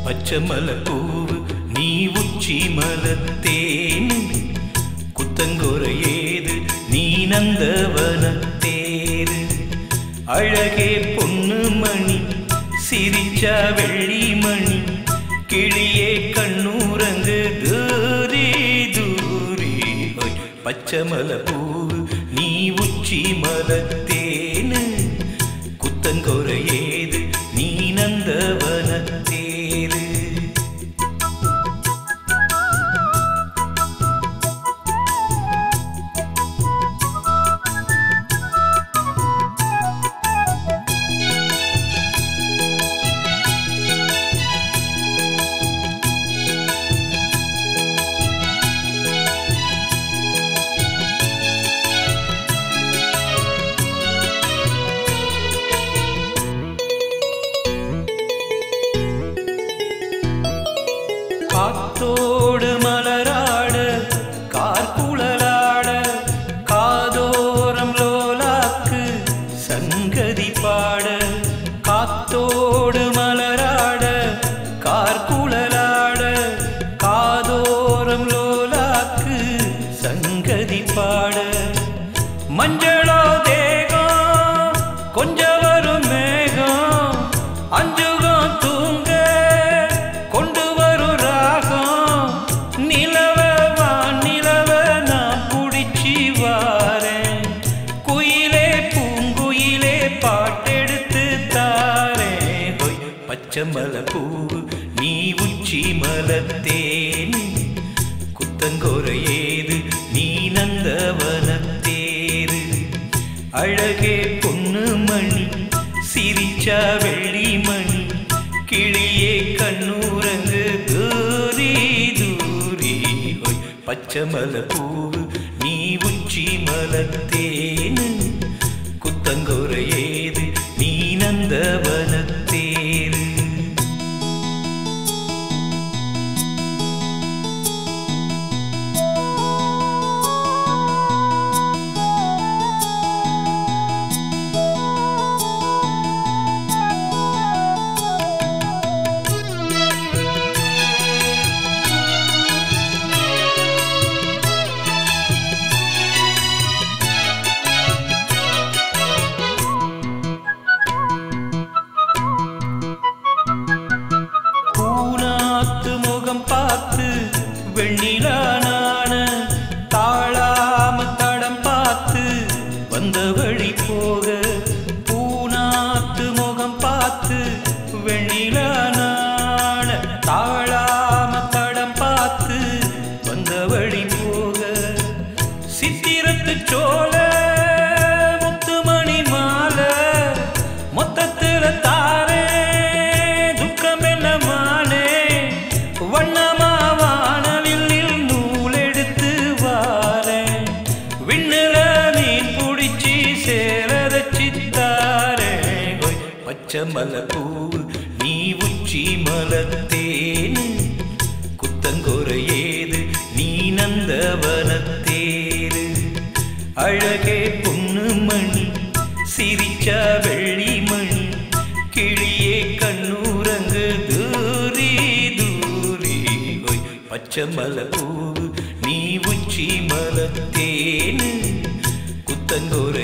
பச்சை மலப்பூவு நீ உச்சி மலத்தேனு குத்தங்கொர ஏது நீ நந்தவனத்தேரு அழகே பொண்ணு மணி சிரிச்சா வெள்ளி மணி கிளியே கண்ணூரங்கு தூரி தூரி ஹொய். பச்சை மலப்பூவு நீ உச்சி மலத்தேனு குத்தங்கொர ஏது நீ நந்தவனத்தேரு காத்தோடு மலராட கார்குழலாட காதோரம் லோலாக்கு சங்கதி பாட காத்தோடு மலராட கார்குழலாட காதோரம் லோலாக்கு சங்கதி பாட மஞ்சளோ தேகம் கொஞ்சம் வரும் மேகம் அஞ்சுகம் தூங்க கொண்டு வரும் ராகம் நிலவ வா நிலவ நான் புடிச்சி வாரேன் குயிலே பூங்குயிலே பாட்டெடுத்து தாரேன் ஹொய் பச்சை மலை பூவு நீ உச்சி மலத்தேனு குத்தங்கோர ஏது நீ நந்தவனத்தேரு அழகே பொண்ணு மணி சிரிச்சா வெள்ளி மணி கிளியே கண்ணூரங்கு தூரி தூரி ஹொய். பச்சை மலை பூவு நீ உச்சி மலத்தேனு குத்தங்கோர ஏது நீ நந்தவனத்தேரு பூனாத்து முகம் பார்த்து வெண்ணிலா நாண தாழாம தடம் பார்த்து வந்த வழி போக பூனாத்து முகம் பார்த்து வெண்ணிலா நாண தாழாம தடம் பார்த்து வந்த வழி போக சித்திரத்து சோல முத்துமணி மாலை மொத்தத்துல தாரே துக்கம் என்ன மானே வண்ணமா வானவில் நூலெடுத்து வாரேன் விண்ணுல மீன் புடிச்சி சேரதச்சி தாரேன் ஹொய். பச்சை மலை பூவு நீ உச்சி மலத்தேனு குத்தங்கொர ஏது நீ நந்தவனத்தேரு அழகே பொண்ணு மணி சிரிச்சா வெள்ளி மணி கிளியே கண்ணூரங்கு தூரி தூரி ஹொய். பச்சை மலை பூவு நீ உச்சி மலத்தேனு குத்தங்கொர